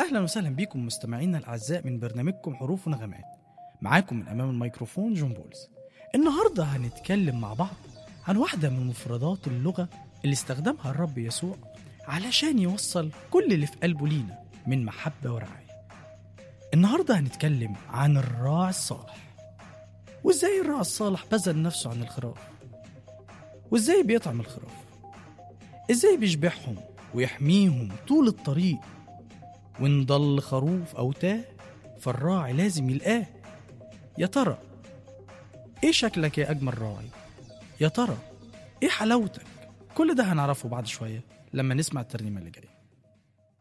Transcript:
أهلا وسهلا بكم مستمعينا الأعزاء من برنامجكم حروف ونغمات معاكم من أمام الميكروفون جون بولز النهاردة هنتكلم مع بعض عن واحدة من مفردات اللغة اللي استخدمها الرب يسوع علشان يوصل كل اللي في قلبه لينا من محبة ورعاية النهاردة هنتكلم عن الراعي الصالح وازاي الراعي الصالح بذل نفسه عن الخراف وازاي بيطعم الخراف ازاي بيشبعهم ويحميهم طول الطريق وإن ضل خروف أو تاه فالراعي لازم يلقاه يا ترى إيه شكلك يا أجمل راعي؟ يا ترى إيه حلاوتك؟ كل ده هنعرفه بعد شوية لما نسمع الترنيمة اللي جاية